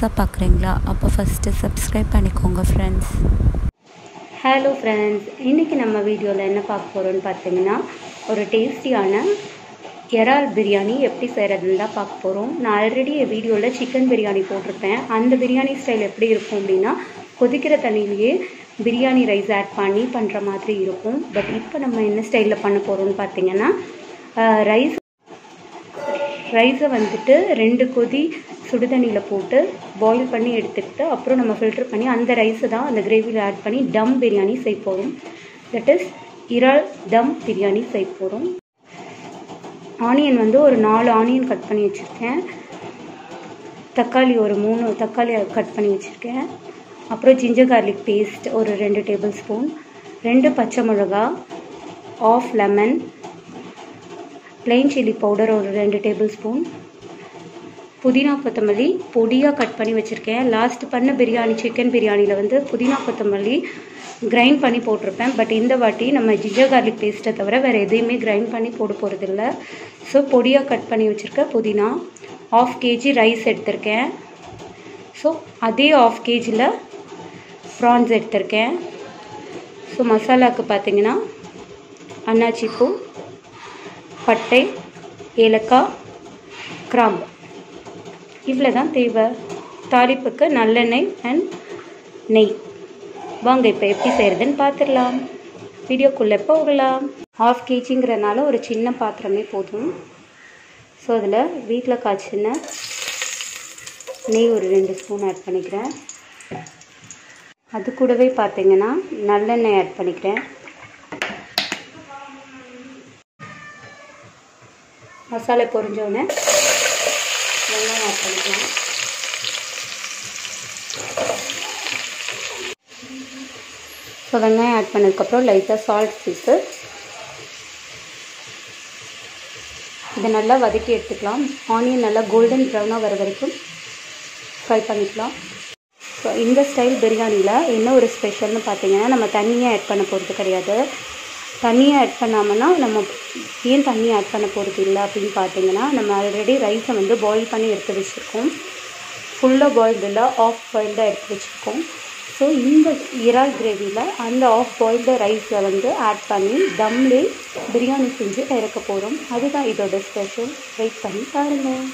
புதுசாக பார்க்குறீங்களா அப்போ ஃபஸ்ட்டு சப்ஸ்கிரைப் பண்ணிக்கோங்க ஃப்ரெண்ட்ஸ் ஹலோ ஃப்ரெண்ட்ஸ் இன்றைக்கி நம்ம வீடியோவில் என்ன பார்க்க போகிறோம்னு பார்த்தீங்கன்னா ஒரு டேஸ்டியான இறால் பிரியாணி எப்படி செய்கிறதுன்னு தான் பார்க்க போகிறோம் நான் ஆல்ரெடி என் வீடியோவில் சிக்கன் பிரியாணி போட்டிருப்பேன் அந்த பிரியாணி ஸ்டைல் எப்படி இருக்கும் அப்படின்னா கொதிக்கிற தண்ணியிலேயே பிரியாணி ரைஸ் ஆட் பண்ணி பண்ணுற மாதிரி இருக்கும் பட் இப்போ நம்ம என்ன ஸ்டைலில் பண்ண போகிறோம்னு பார்த்தீங்கன்னா ரைஸ் ரைஸை வந்துட்டு ரெண்டு கொதி சுடுதண்ணியில் போட்டு பாயில் பண்ணி எடுத்துக்கிட்டு அப்புறம் நம்ம ஃபில்டர் பண்ணி அந்த ரைஸை தான் அந்த கிரேவியில் ஆட் பண்ணி டம் பிரியாணி செய்ய போகிறோம் தட் இஸ் இறால் தம் பிரியாணி செய்ய போகிறோம் ஆனியன் வந்து ஒரு நாலு ஆனியன் கட் பண்ணி வச்சுருக்கேன் தக்காளி ஒரு மூணு தக்காளி கட் பண்ணி வச்சுருக்கேன் அப்புறம் ஜிஞ்சர் கார்லிக் பேஸ்ட் ஒரு ரெண்டு டேபிள் ஸ்பூன் ரெண்டு பச்சை மிளகா half lemon plain chilli powder ஒரு ரெண்டு டேபிள் ஸ்பூன் புதினா கொத்தமல்லி பொடியாக கட் பண்ணி வச்சுருக்கேன் லாஸ்ட் பண்ண பிரியாணி சிக்கன் பிரியாணியில் வந்து புதினா கொத்தமல்லி கிரைண்ட் பண்ணி போட்டிருப்பேன் பட் இந்த வாட்டி நம்ம ஜிஞ்சர் கார்லிக் பேஸ்ட்டை தவிர வேறு எதையுமே கிரைண்ட் பண்ணி போட போகிறதில்ல ஸோ பொடியாக கட் பண்ணி வச்சுருக்க புதினா ஆஃப் கேஜி ரைஸ் எடுத்திருக்கேன் ஸோ அதே ஆஃப் கேஜியில் ப்ரான்ஸ் எடுத்திருக்கேன் ஸோ மசாலாவுக்கு பார்த்தீங்கன்னா அன்னாச்சி பூ பட்டை ஏலக்காய் கிராம்பு இவ்வளோ தான் தேவை தாளிப்புக்கு நல்லெண்ணெய் அண்ட் நெய் வாங்க இப்போ எப்படி செய்கிறதுன்னு பார்த்துடலாம் வீடியோக்குள்ளே போகலாம் ஹாஃப் கேஜிங்கிறனால ஒரு சின்ன பாத்திரமே போதும் ஸோ அதில் வீட்டில் காய்ச்சின நெய் ஒரு ரெண்டு ஸ்பூன் ஆட் பண்ணிக்கிறேன் அது கூடவே பார்த்தீங்கன்னா நல்லெண்ணெய் ஆட் பண்ணிக்கிறேன் மசாலா பொரிஞ்சோடனே வெங்காயம் ஆட் பண்ணிக்கலாம் ஸோ வெங்காயம் ஆட் பண்ணதுக்கப்புறம் லைட்டாக சால்ட் சேர்த்து இதை நல்லா வதக்கி எடுத்துக்கலாம் ஆனியன் நல்லா கோல்டன் ப்ரௌனாக வர வரைக்கும் ஃப்ரை பண்ணிக்கலாம் ஸோ இந்த ஸ்டைல் பிரியாணியில் என்ன ஒரு ஸ்பெஷல்னு பார்த்தீங்கன்னா நம்ம தண்ணியை ஆட் பண்ண போகிறது கிடையாது தண்ணியை ஆட் பண்ணாமன்னா நம்ம ஏன் தண்ணி ஆட் பண்ண போகிறது இல்லை அப்படின்னு பார்த்தீங்கன்னா நம்ம ஆல்ரெடி ரைஸை வந்து பாயில் பண்ணி எடுத்து வச்சுருக்கோம் ஃபுல்லாக பாயில்டு இல்லை ஆஃப் பாயில்டாக எடுத்து வச்சுருக்கோம் ஸோ இந்த இறால் கிரேவியில் அந்த ஆஃப் பாயில்டு ரைஸை வந்து ஆட் பண்ணி தம்லே பிரியாணி செஞ்சு இறக்க போகிறோம் அதுதான் இதோட ஸ்பெஷல் வெயிட் பண்ணி பாருங்கள்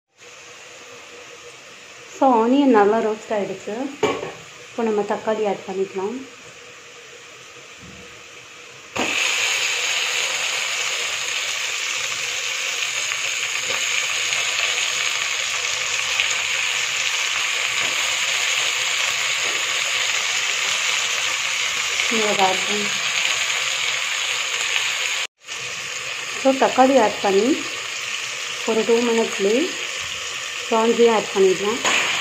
ஸோ ஆனியன் நல்லா ரோஸ்ட் ஆகிடுச்சு இப்போ நம்ம தக்காளி ஆட் பண்ணிக்கலாம் மிளகாய் ஸோ தக்காளி ஆட் பண்ணி ஒரு டூ மினிட்ஸ்லேயே ப்ரான்ஸையும் ஆட் பண்ணிடலாம்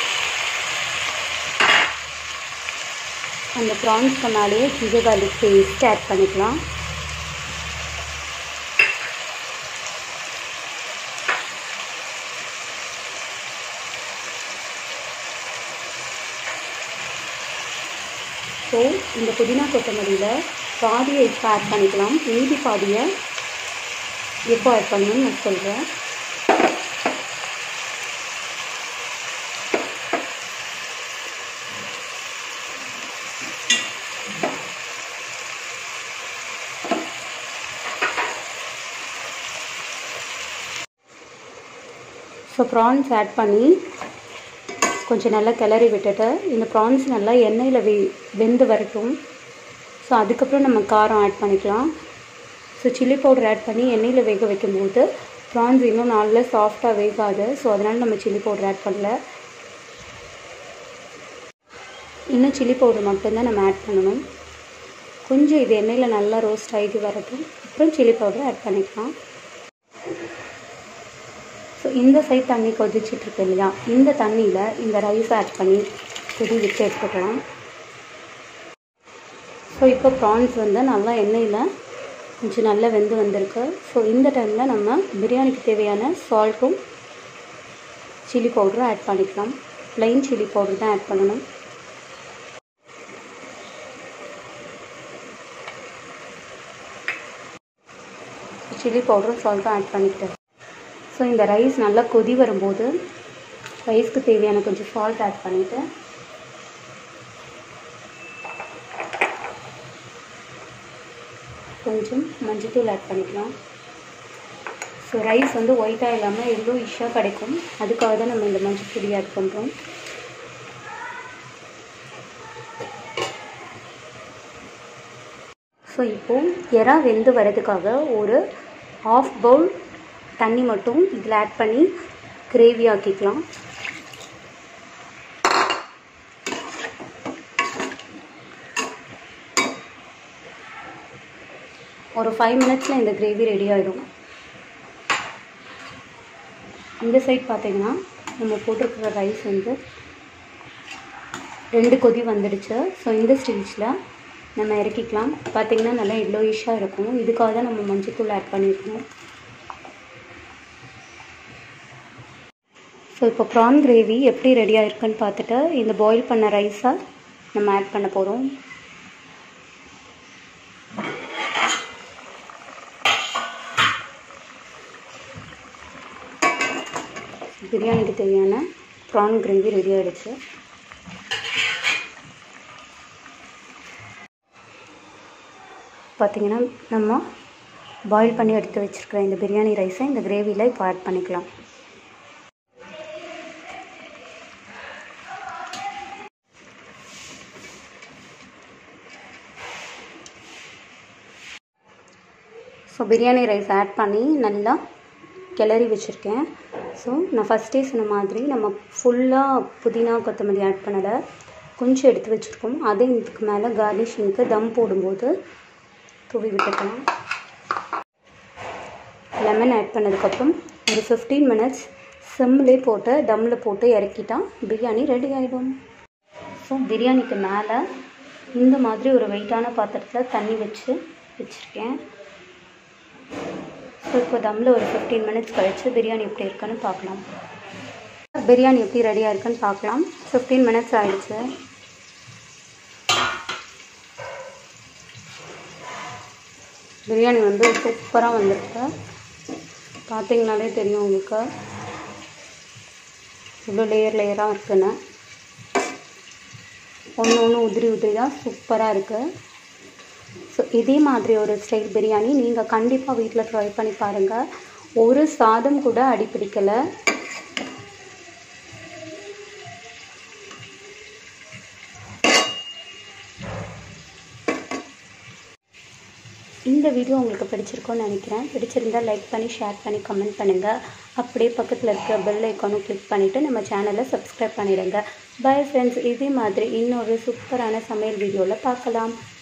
அந்த ப்ரான்ஸ்க்கு மேலேயே ஜிஞ்சர் கார்லிக் பேஸ்ட் ஆட் பண்ணிக்கலாம் ஸோ இந்த புதினா கொத்தமல்லியில் பாதியை இப்போ ஆட் பண்ணிக்கலாம் மீதி பாதியை எப்போ ஆட் பண்ணணும்னு நான் சொல்கிறேன் ஸோ ப்ரான்ஸ் ஆட் பண்ணி கொஞ்சம் நல்லா கிளறி விட்டுட்டு இந்த ப்ரான்ஸ் நல்லா எண்ணெயில் வெ வெந்து வரட்டும் ஸோ அதுக்கப்புறம் நம்ம காரம் ஆட் பண்ணிக்கலாம் ஸோ சில்லி பவுடர் ஆட் பண்ணி எண்ணெயில் வேக வைக்கும்போது ப்ரான்ஸ் இன்னும் நல்லா சாஃப்டாக வேகாது ஸோ அதனால் நம்ம சில்லி பவுடர் ஆட் பண்ணல இன்னும் சில்லி பவுடர் மட்டும்தான் நம்ம ஆட் பண்ணணும் கொஞ்சம் இது எண்ணெயில் நல்லா ரோஸ்ட் ஆகி வரட்டும் அப்புறம் சில்லி பவுடர் ஆட் பண்ணிக்கலாம் ஸோ இந்த சைட் தண்ணி கொதிச்சிட்ருக்கு இல்லையா இந்த தண்ணியில் இந்த ரைஸ் ஆட் பண்ணி கொதி விட்டு எடுத்துக்கலாம் ஸோ இப்போ ப்ரான்ஸ் வந்து நல்லா எண்ணெயில் கொஞ்சம் நல்லா வெந்து வந்திருக்கு ஸோ இந்த டைமில் நம்ம பிரியாணிக்கு தேவையான சால்ட்டும் சில்லி பவுடரும் ஆட் பண்ணிக்கலாம் ப்ளைன் சில்லி பவுடர் தான் ஆட் பண்ணணும் சில்லி பவுடரும் சால்ட்டும் ஆட் பண்ணிக்கிட்டேன் ஸோ இந்த ரைஸ் நல்லா கொதி வரும்போது ரைஸ்க்கு தேவையான கொஞ்சம் சால்ட் ஆட் பண்ணிவிட்டு கொஞ்சம் மஞ்சத்தூள் ஆட் பண்ணிக்கலாம் ஸோ ரைஸ் வந்து ஒயிட்டாக இல்லாமல் எல்லோ இஷ்ஷாக கிடைக்கும் அதுக்காக தான் நம்ம இந்த மஞ்சள் பொடி ஆட் பண்ணுறோம் ஸோ இப்போது எறா வெந்து வரதுக்காக ஒரு ஆஃப் பவுல் தண்ணி மட்டும் இதில் ஆட் பண்ணி கிரேவி ஆக்கிக்கலாம் ஒரு ஃபைவ் மினிட்ஸில் இந்த கிரேவி ரெடி ஆகிடும் இந்த சைட் பார்த்தீங்கன்னா நம்ம போட்டிருக்கிற ரைஸ் வந்து ரெண்டு கொதி வந்துடுச்சு ஸோ இந்த ஸ்டேஜில் நம்ம இறக்கிக்கலாம் பார்த்தீங்கன்னா நல்லா எல்லோயிஷாக இருக்கும் இதுக்காக தான் நம்ம மஞ்சத்தூள் ஆட் பண்ணியிருக்கோம் ஸோ இப்போ ப்ரான் கிரேவி எப்படி ரெடி ஆயிருக்குன்னு பார்த்துட்டு இந்த பாயில் பண்ண ரைஸை நம்ம ஆட் பண்ண போகிறோம் பிரியாணிக்கு தேவையான ப்ரான் கிரேவி ரெடி ஆகிடுச்சு பார்த்திங்கன்னா நம்ம பாயில் பண்ணி எடுத்து வச்சுருக்கிற இந்த பிரியாணி ரைஸை இந்த கிரேவியில் இப்போ ஆட் பண்ணிக்கலாம் ஸோ பிரியாணி ரைஸ் ஆட் பண்ணி நல்லா கிளறி வச்சுருக்கேன் ஸோ நான் ஃபஸ்ட்டே சொன்ன மாதிரி நம்ம ஃபுல்லாக புதினா கொத்தமல்லி ஆட் பண்ணலை கொஞ்சம் எடுத்து வச்சுருக்கோம் அதே இதுக்கு மேலே கார்னிஷிங்க்கு தம் போடும்போது தூவி விட்டுக்கலாம் லெமன் ஆட் பண்ணதுக்கப்புறம் ஒரு ஃபிஃப்டீன் மினிட்ஸ் சிம்லே போட்டு தம்மில் போட்டு இறக்கிட்டா பிரியாணி ரெடி ஆகிடும் ஸோ பிரியாணிக்கு மேலே இந்த மாதிரி ஒரு வெயிட்டான பாத்திரத்தில் தண்ணி வச்சு வச்சுருக்கேன் ஸோ இப்போ தம்மில் ஒரு ஃபிஃப்டீன் மினிட்ஸ் கழித்து பிரியாணி எப்படி இருக்குன்னு பார்க்கலாம் பிரியாணி எப்படி ரெடியாக இருக்குன்னு பார்க்கலாம் ஃபிஃப்டீன் மினிட்ஸ் ஆகிடுச்சு பிரியாணி வந்து சூப்பராக வந்திருக்கு பார்த்தீங்கனாலே தெரியும் உங்களுக்கு இவ்வளோ லேயர் லேயராக இருக்குன்னு ஒன்று ஒன்று உதிரி உதிரி தான் சூப்பராக இருக்குது ஸோ இதே மாதிரி ஒரு ஸ்டைல் பிரியாணி நீங்கள் கண்டிப்பாக வீட்டில் ட்ரை பண்ணி பாருங்கள் ஒரு சாதம் கூட அடிப்பிடிக்கலை இந்த வீடியோ உங்களுக்கு பிடிச்சிருக்கோன்னு நினைக்கிறேன் பிடிச்சிருந்தால் லைக் பண்ணி ஷேர் பண்ணி கமெண்ட் பண்ணுங்கள் அப்படியே பக்கத்தில் இருக்கிற பெல் ஐக்கானும் கிளிக் பண்ணிவிட்டு நம்ம சேனலை சப்ஸ்கிரைப் பண்ணிடுங்க பை ஃப்ரெண்ட்ஸ் இதே மாதிரி இன்னொரு சூப்பரான சமையல் வீடியோவில் பார்க்கலாம்